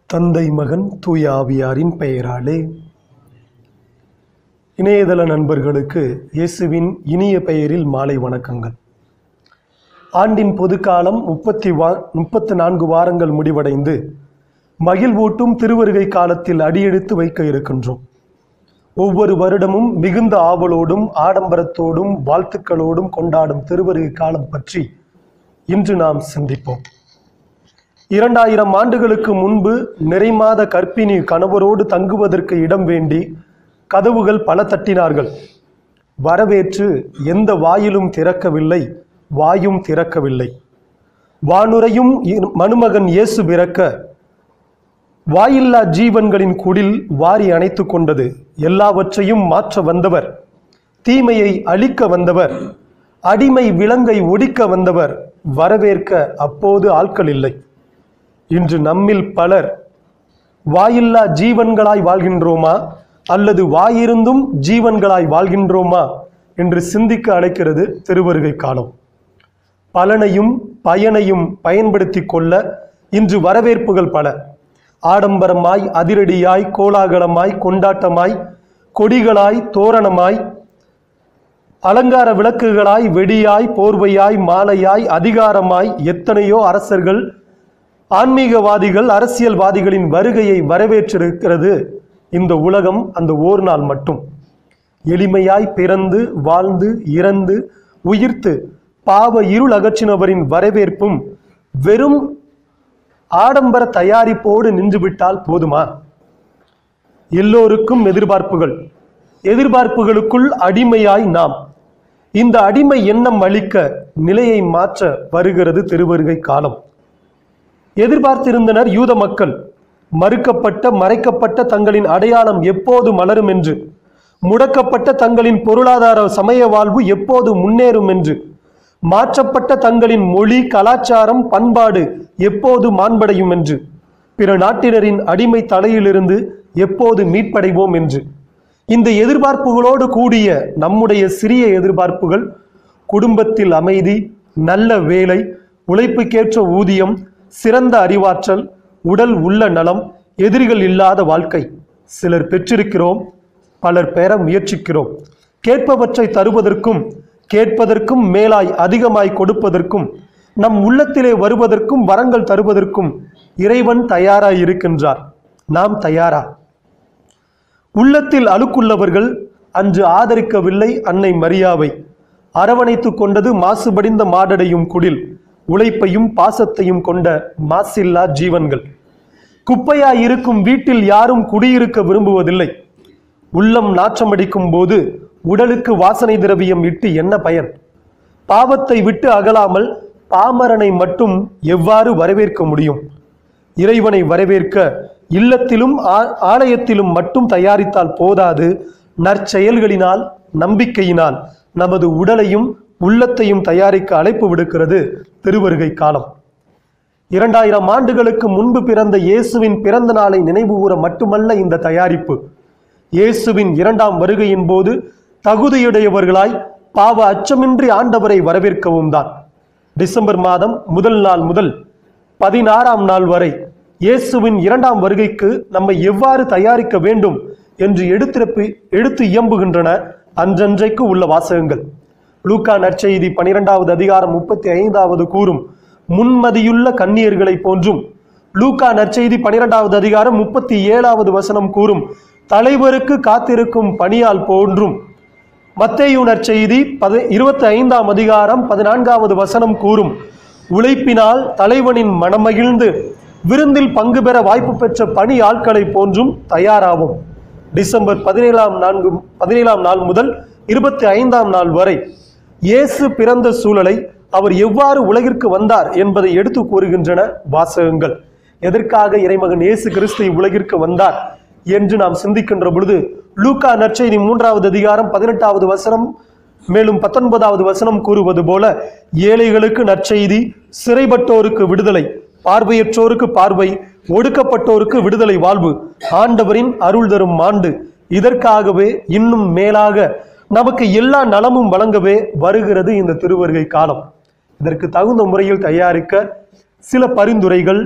தந்தை மகன் தூய ஆவியாரின் பெயராலே இணையதள நண்பர்களுக்கு இயேசுவின் இனிய பெயரில் மாலை வணக்கங்கள் ஆண்டின் பொதுக்காலம் முப்பத்தி வா முப்பத்து நான்கு வாரங்கள் முடிவடைந்து மகிழ்வூட்டும் திருவருகை காலத்தில் அடியெடுத்து வைக்க இருக்கின்றோம் ஒவ்வொரு வருடமும் மிகுந்த ஆவலோடும் ஆடம்பரத்தோடும் வாழ்த்துக்களோடும் கொண்டாடும் திருவருகை காலம் பற்றி இன்று நாம் சிந்திப்போம் இரண்டாயிரம் ஆண்டுகளுக்கு முன்பு நிறைமாத கற்பிணி கணவரோடு தங்குவதற்கு இடம் வேண்டி கதவுகள் பல தட்டினார்கள் வரவேற்று எந்த வாயிலும் திறக்கவில்லை வாயும் திறக்கவில்லை வானுரையும் இ- மணுமகன் இயேசு பிறக்க வாயில்லா ஜீவன்களின் குடில் வாரி அணைத்து கொண்டது எல்லாவற்றையும் மாற்ற வந்தவர் தீமையை அழிக்க வந்தவர் அடிமை விலங்கை ஒடிக்க வந்தவர் வரவேற்க அப்போது ஆட்கள் இல்லை இன்று நம்மில் பலர் வாயில்லா ஜீவன்களாய் வாழ்கின்றோமா அல்லது வாயிருந்தும் ஜீவன்களாய் வாழ்கின்றோமா என்று சிந்திக்க அழைக்கிறது திருவருகை காலம் பலனையும் பயனையும் பயன்படுத்தி கொள்ள இன்று வரவேற்புகள் பல ஆடம்பரமாய் அதிரடியாய் கோலாகலமாய் கொண்டாட்டமாய் கொடிகளாய் தோரணமாய் அலங்கார விளக்குகளாய் வெடியாய் போர்வையாய் மாலையாய் அதிகாரமாய் எத்தனையோ அரசர்கள் ஆன்மீகவாதிகள் அரசியல்வாதிகளின் வருகையை வரவேற்றிருக்கிறது இந்த உலகம் அந்த ஓர் நாள் மட்டும் எளிமையாய் பிறந்து வாழ்ந்து இறந்து உயிர்த்து பாவ இருள் அகற்றினவரின் வரவேற்பும் வெறும் ஆடம்பர தயாரிப்போடு நின்றுவிட்டால் போதுமா எல்லோருக்கும் எதிர்பார்ப்புகள் எதிர்பார்ப்புகளுக்குள் அடிமையாய் நாம் இந்த அடிமை எண்ணம் அளிக்க நிலையை மாற்ற வருகிறது திருவருகை காலம் எதிர்பார்த்திருந்தனர் யூத மக்கள் மறுக்கப்பட்ட மறைக்கப்பட்ட தங்களின் அடையாளம் எப்போது மலரும் என்று முடக்கப்பட்ட தங்களின் பொருளாதார சமய வாழ்வு எப்போது முன்னேறும் என்று மாற்றப்பட்ட தங்களின் மொழி கலாச்சாரம் பண்பாடு எப்போது மாண்படையும் என்று பிற நாட்டினரின் அடிமை தலையிலிருந்து எப்போது மீட்படைவோம் என்று இந்த எதிர்பார்ப்புகளோடு கூடிய நம்முடைய சிறிய எதிர்பார்ப்புகள் குடும்பத்தில் அமைதி நல்ல வேலை உழைப்புக்கேற்ற ஊதியம் சிறந்த அறிவாற்றல் உடல் உள்ள நலம் எதிரிகள் இல்லாத வாழ்க்கை சிலர் பெற்றிருக்கிறோம் பலர் பெற முயற்சிக்கிறோம் கேட்பவற்றை தருவதற்கும் கேட்பதற்கும் மேலாய் அதிகமாய் கொடுப்பதற்கும் நம் உள்ளத்திலே வருவதற்கும் வரங்கள் தருவதற்கும் இறைவன் தயாராய் இருக்கின்றார் நாம் தயாரா உள்ளத்தில் அழுக்குள்ளவர்கள் அன்று ஆதரிக்கவில்லை அன்னை மரியாவை அரவணைத்துக் கொண்டது மாசுபடிந்த மாடடையும் குடில் உழைப்பையும் பாசத்தையும் கொண்ட மாசில்லா ஜீவன்கள் குப்பையாய் இருக்கும் வீட்டில் யாரும் குடியிருக்க விரும்புவதில்லை உள்ளம் நாற்றமடிக்கும் போது உடலுக்கு வாசனை திரவியம் இட்டு என்ன பயன் பாவத்தை விட்டு அகலாமல் பாமரனை மட்டும் எவ்வாறு வரவேற்க முடியும் இறைவனை வரவேற்க இல்லத்திலும் ஆ- ஆலயத்திலும் மட்டும் தயாரித்தால் போதாது நற்செயல்களினால் நம்பிக்கையினால் நமது உடலையும் உள்ளத்தையும் தயாரிக்க அழைப்பு விடுக்கிறது திருவருகை காலம் இரண்டாயிரம் ஆண்டுகளுக்கு முன்பு பிறந்த இயேசுவின் பிறந்த நாளை நினைவுகூர மட்டுமல்ல இந்த தயாரிப்பு இயேசுவின் இரண்டாம் வருகையின் போது தகுதியுடையவர்களாய் பாவ அச்சமின்றி ஆண்டவரை வரவேற்கவும் தான் டிசம்பர் மாதம் முதல் நாள் முதல் பதினாறாம் நாள் வரை இயேசுவின் இரண்டாம் வருகைக்கு நம்மை எவ்வாறு தயாரிக்க வேண்டும் என்று எடுத்திருப்பி எடுத்து இயம்புகின்றன அன்றன்றைக்கு உள்ள வாசகங்கள் லூக்கா நற்செய்தி பனிரெண்டாவது அதிகாரம் முப்பத்தி ஐந்தாவது கூறும் முன்மதியுள்ள கன்னியர்களை போன்றும் லூக்கா நற்செய்தி பனிரெண்டாவது அதிகாரம் முப்பத்தி ஏழாவது வசனம் கூறும் தலைவருக்கு காத்திருக்கும் பணியால் போன்றும் மத்தேயு நற்செய்தி பத இருபத்தி ஐந்தாம் அதிகாரம் பதினான்காவது வசனம் கூறும் உழைப்பினால் தலைவனின் மனமகிழ்ந்து விருந்தில் பங்கு பெற வாய்ப்பு பெற்ற பணி ஆட்களை போன்றும் தயாராகும் டிசம்பர் பதினேழாம் நான்கு பதினேழாம் நாள் முதல் இருபத்தி ஐந்தாம் நாள் வரை இயேசு பிறந்த சூழலை அவர் எவ்வாறு உலகிற்கு வந்தார் என்பதை எடுத்து கூறுகின்றன வாசகங்கள் எதற்காக இறைமகன் இயேசு கிறிஸ்து உலகிற்கு வந்தார் என்று நாம் சிந்திக்கின்ற பொழுது லூக்கா நற்செய்தி மூன்றாவது அதிகாரம் பதினெட்டாவது வசனம் மேலும் பத்தொன்பதாவது வசனம் கூறுவது போல ஏழைகளுக்கு நற்செய்தி சிறைப்பட்டோருக்கு விடுதலை பார்வையற்றோருக்கு பார்வை ஒடுக்கப்பட்டோருக்கு விடுதலை வாழ்வு ஆண்டவரின் அருள் தரும் ஆண்டு இதற்காகவே இன்னும் மேலாக நமக்கு எல்லா நலமும் வழங்கவே வருகிறது இந்த திருவருகை காலம் இதற்கு தகுந்த முறையில் தயாரிக்க சில பரிந்துரைகள்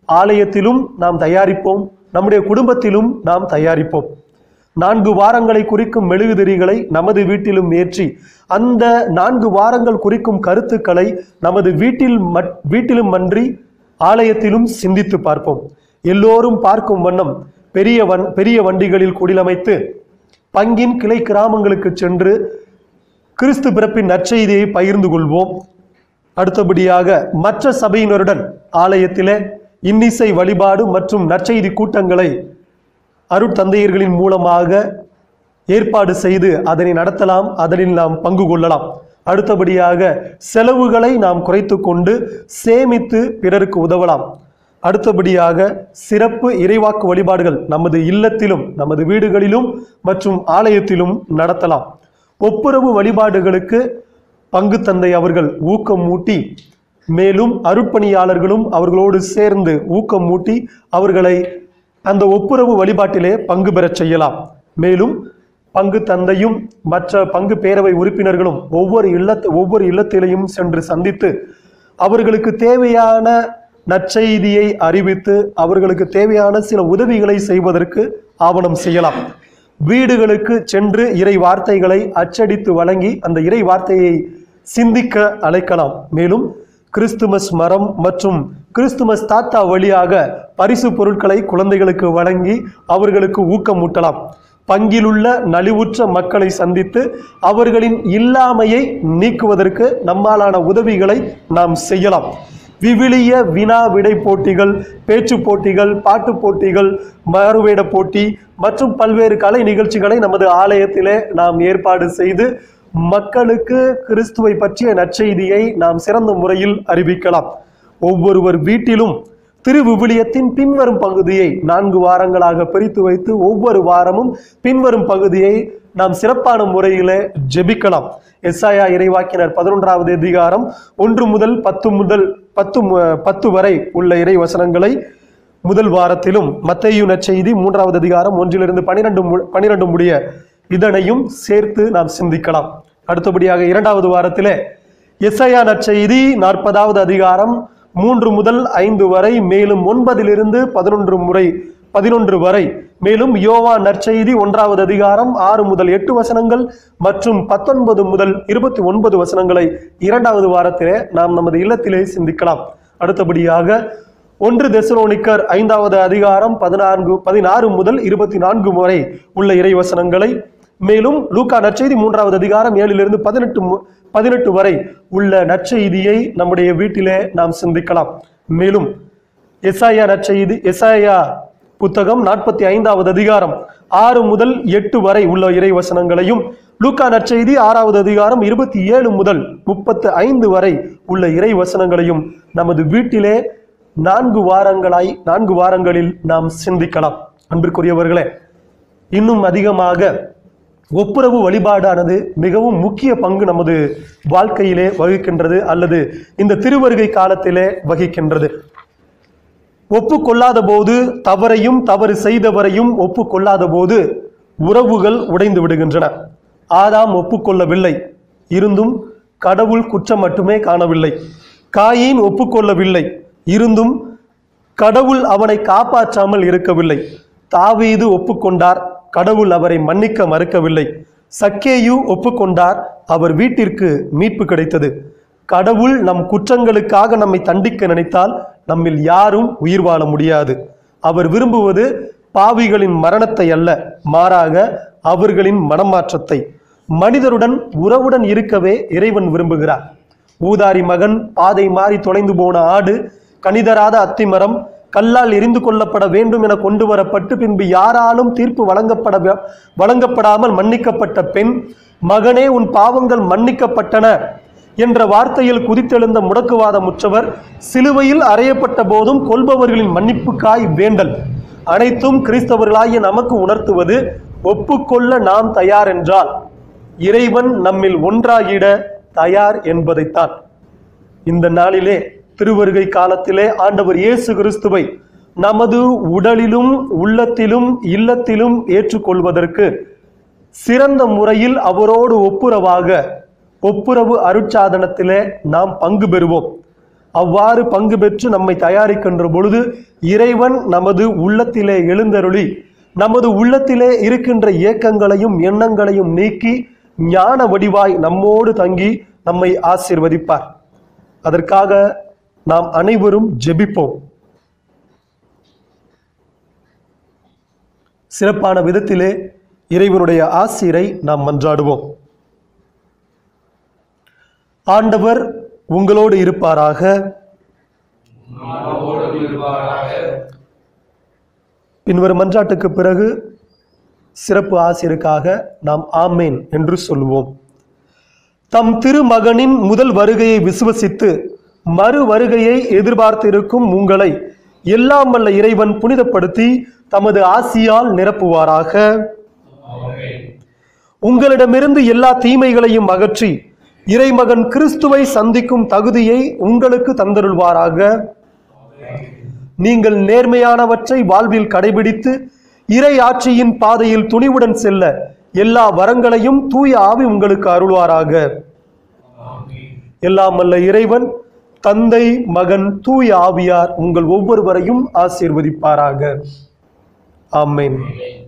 ஆலயத்திலும் நாம் தயாரிப்போம் நம்முடைய குடும்பத்திலும் நாம் தயாரிப்போம் நான்கு வாரங்களை குறிக்கும் மெழுகுதிரிகளை நமது வீட்டிலும் ஏற்றி அந்த நான்கு வாரங்கள் குறிக்கும் கருத்துக்களை நமது வீட்டில் மட் வீட்டிலும் அன்றி ஆலயத்திலும் சிந்தித்து பார்ப்போம் எல்லோரும் பார்க்கும் வண்ணம் பெரிய வன் பெரிய வண்டிகளில் குடிலமைத்து பங்கின் கிளை கிராமங்களுக்கு சென்று கிறிஸ்து பிறப்பின் நற்செய்தியை பகிர்ந்து கொள்வோம் அடுத்தபடியாக மற்ற சபையினருடன் ஆலயத்திலே இன்னிசை வழிபாடு மற்றும் நற்செய்தி கூட்டங்களை அருட்தந்தையர்களின் மூலமாக ஏற்பாடு செய்து அதனை நடத்தலாம் அதனில் நாம் பங்கு கொள்ளலாம் அடுத்தபடியாக செலவுகளை நாம் குறைத்து கொண்டு சேமித்து பிறருக்கு உதவலாம் அடுத்தபடியாக சிறப்பு இறைவாக்கு வழிபாடுகள் நமது இல்லத்திலும் நமது வீடுகளிலும் மற்றும் ஆலயத்திலும் நடத்தலாம் ஒப்புரவு வழிபாடுகளுக்கு பங்கு தந்தை அவர்கள் ஊக்கம் மூட்டி மேலும் அருட்பணியாளர்களும் அவர்களோடு சேர்ந்து ஊக்கம் மூட்டி அவர்களை அந்த ஒப்புரவு வழிபாட்டிலே பங்கு பெறச் செய்யலாம் மேலும் பங்கு தந்தையும் மற்ற பங்கு பேரவை உறுப்பினர்களும் ஒவ்வொரு இல்லத் ஒவ்வொரு இல்லத்திலையும் சென்று சந்தித்து அவர்களுக்கு தேவையான நற்செய்தியை அறிவித்து அவர்களுக்கு தேவையான சில உதவிகளை செய்வதற்கு ஆவணம் செய்யலாம் வீடுகளுக்கு சென்று இறை வார்த்தைகளை அச்சடித்து வழங்கி அந்த இறை வார்த்தையை சிந்திக்க அழைக்கலாம் மேலும் கிறிஸ்துமஸ் மரம் மற்றும் கிறிஸ்துமஸ் தாத்தா வழியாக பரிசு பொருட்களை குழந்தைகளுக்கு வழங்கி அவர்களுக்கு ஊக்கமூட்டலாம் பங்கிலுள்ள நலிவுற்ற மக்களை சந்தித்து அவர்களின் இல்லாமையை நீக்குவதற்கு நம்மாலான உதவிகளை நாம் செய்யலாம் விவிலிய வினா விடை போட்டிகள் பேச்சு போட்டிகள் பாட்டு போட்டிகள் மாறுவேட போட்டி மற்றும் பல்வேறு கலை நிகழ்ச்சிகளை நமது ஆலயத்திலே நாம் ஏற்பாடு செய்து மக்களுக்கு கிறிஸ்துவை பற்றிய நற்செய்தியை நாம் சிறந்த முறையில் அறிவிக்கலாம் ஒவ்வொருவர் வீட்டிலும் திருவிவிலியத்தின் பின்வரும் பகுதியை நான்கு வாரங்களாக பிரித்து வைத்து ஒவ்வொரு வாரமும் பின்வரும் பகுதியை நாம் சிறப்பான முறையிலே ஜெபிக்கலாம் எஸ்ஐயா இறைவாக்கினர் பதினொன்றாவது அதிகாரம் ஒன்று முதல் பத்து முதல் பத்து மு- பத்து வரை உள்ள இறை வசனங்களை முதல் வாரத்திலும் மத்தேயு நற்செய்தி மூன்றாவது அதிகாரம் ஒன்றிலிருந்து பனிரெண்டு பனிரெண்டு முடிய இதனையும் சேர்த்து நாம் சிந்திக்கலாம் அடுத்தபடியாக இரண்டாவது வாரத்திலே எஸ்ஐயா நற்செய்தி நாற்பதாவது அதிகாரம் மூன்று முதல் ஐந்து வரை மேலும் ஒன்பதிலிருந்து பதினொன்று முறை பதினொன்று வரை மேலும் யோவா நற்செய்தி ஒன்றாவது அதிகாரம் ஆறு முதல் எட்டு வசனங்கள் மற்றும் பத்தொன்பது முதல் இருபத்தி ஒன்பது வசனங்களை இரண்டாவது வாரத்திலே நாம் நமது இல்லத்திலே சிந்திக்கலாம் அடுத்தபடியாக ஒன்று தெசலோனிக்கர் ஐந்தாவது அதிகாரம் பதினான்கு பதினாறு முதல் இருபத்தி நான்கு வரை உள்ள இறைவசனங்களை மேலும் லூக்கா நற்செய்தி மூன்றாவது அதிகாரம் ஏழிலிருந்து பதினெட்டு மு- பதினெட்டு வரை உள்ள நற்செய்தியை நம்முடைய வீட்டிலே நாம் சிந்திக்கலாம் மேலும் எஸ்ஐயா நற்செய்தி எஸ்ஐயா புத்தகம் நாற்பத்தி ஐந்தாவது அதிகாரம் ஆறு முதல் எட்டு வரை உள்ள இறைவசனங்களையும் லூக்கா நற்செய்தி ஆறாவது அதிகாரம் இருபத்தி ஏழு முதல் முப்பத்து ஐந்து வரை உள்ள இறைவசனங்களையும் நமது வீட்டிலே நான்கு வாரங்களாய் நான்கு வாரங்களில் நாம் சிந்திக்கலாம் அன்பிற்குரியவர்களே இன்னும் அதிகமாக ஒப்புரவு வழிபாடானது மிகவும் முக்கிய பங்கு நமது வாழ்க்கையிலே வகிக்கின்றது அல்லது இந்த திருவருகை காலத்திலே வகிக்கின்றது ஒப்புக்கொள்ளாத போது தவறையும் தவறு செய்தவரையும் ஒப்புக்கொள்ளாத போது உறவுகள் உடைந்து விடுகின்றன ஆதாம் ஒப்புக்கொள்ளவில்லை இருந்தும் கடவுள் குற்றம் மட்டுமே காணவில்லை காயின் ஒப்புக்கொள்ளவில்லை இருந்தும் கடவுள் அவனை காப்பாற்றாமல் இருக்கவில்லை தாவீது ஒப்புக்கொண்டார் கடவுள் அவரை மன்னிக்க மறுக்கவில்லை சக்கேயு ஒப்புக்கொண்டார் அவர் வீட்டிற்கு மீட்பு கிடைத்தது கடவுள் நம் குற்றங்களுக்காக நம்மை தண்டிக்க நினைத்தால் நம்மில் யாரும் உயிர் வாழ முடியாது அவர் விரும்புவது பாவிகளின் மரணத்தை அல்ல மாறாக அவர்களின் மனமாற்றத்தை மனிதருடன் உறவுடன் இருக்கவே இறைவன் விரும்புகிறார் ஊதாரி மகன் பாதை மாறி தொலைந்து போன ஆடு கனிதராத அத்திமரம் கல்லால் எரிந்து கொள்ளப்பட வேண்டும் என கொண்டு வரப்பட்டு பின்பு யாராலும் தீர்ப்பு வழங்கப்பட வழங்கப்படாமல் மன்னிக்கப்பட்ட பெண் மகனே உன் பாவங்கள் மன்னிக்கப்பட்டன என்ற வார்த்தையில் குதித்தெழுந்த முடக்குவாத முற்றவர் சிலுவையில் அறையப்பட்ட போதும் கொல்பவர்களின் மன்னிப்புக்காய் வேண்டல் அனைத்தும் கிறிஸ்தவர்களாகிய நமக்கு உணர்த்துவது ஒப்புக்கொள்ள நாம் தயார் என்றால் இறைவன் நம்மில் ஒன்றாகிட தயார் என்பதைத்தான் இந்த நாளிலே திருவருகை காலத்திலே ஆண்டவர் இயேசு கிறிஸ்துவை நமது உடலிலும் உள்ளத்திலும் இல்லத்திலும் ஏற்றுக்கொள்வதற்கு சிறந்த முறையில் அவரோடு ஒப்புரவாக ஒப்புரவு அருட்சாதனத்திலே நாம் பங்கு பெறுவோம் அவ்வாறு பங்கு பெற்று நம்மை தயாரிக்கின்ற பொழுது இறைவன் நமது உள்ளத்திலே எழுந்தருளி நமது உள்ளத்திலே இருக்கின்ற ஏக்கங்களையும் எண்ணங்களையும் நீக்கி ஞான வடிவாய் நம்மோடு தங்கி நம்மை ஆசீர்வதிப்பார் அதற்காக நாம் அனைவரும் ஜெபிப்போம் சிறப்பான விதத்திலே இறைவனுடைய ஆசிரை நாம் மன்றாடுவோம் ஆண்டவர் உங்களோடு இருப்பாராக நம்மோடும் இருப்பாராக பின்வரும் மன்றாட்டுக்கு பிறகு சிறப்பு ஆசிரியருக்காக நாம் ஆமேன் என்று சொல்லுவோம் தம் திருமகனின் முதல் வருகையை விசுவசித்து மறு வருகையை எதிர்பார்த்திருக்கும் உங்களை எல்லாம் வல்ல இறைவன் புனிதப்படுத்தி தமது ஆசியால் நிரப்புவாராக ஆமென் உங்களிடமிருந்து எல்லா தீமைகளையும் அகற்றி இறைமகன் கிறிஸ்துவை சந்திக்கும் தகுதியை உங்களுக்கு தந்தருள்வாராக நீங்கள் நேர்மையானவற்றை வாழ்வில் கடைபிடித்து இறை ஆட்சியின் பாதையில் துணிவுடன் செல்ல எல்லா வரங்களையும் தூய ஆவி உங்களுக்கு அருள்வாராக ஆமென் எல்லாம் வல்ல இறைவன் தந்தை மகன் தூய ஆவியார் உங்கள் ஒவ்வொருவரையும் ஆசீர்வதிப்பாராக ஆமென் ஆமென்